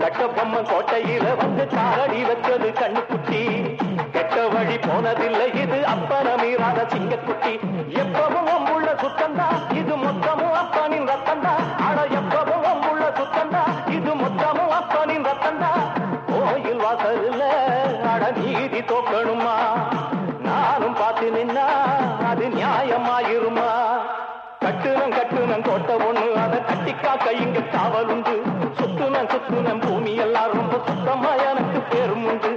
கட்டபொம்மன் கோட்டையில வந்து தாரடி வச்சது கண்ணுக்குட்டி கெட்ட வழி போனதில்லை இது அப்பன மீறாத சிங்கக்குட்டி எப்பவும் அம்புள்ள சுத்தந்தா இது மொத்தமும் அப்பனின் ரத்தந்தா அட எப்பவும் அம்புள்ள சுத்தந்தா இது மொத்தமும் அப்பனின் ரத்தந்தா கோயில் வாசல்ல அட நீதி தோக்கணுமா நானும் பார்த்து நின்னா அது நியாயமாயிருமா கட்டுனம் கட்டுனம் கோட்டை ஒண்ணு அதை கட்டி காக்க இங்க காவல் உண்டு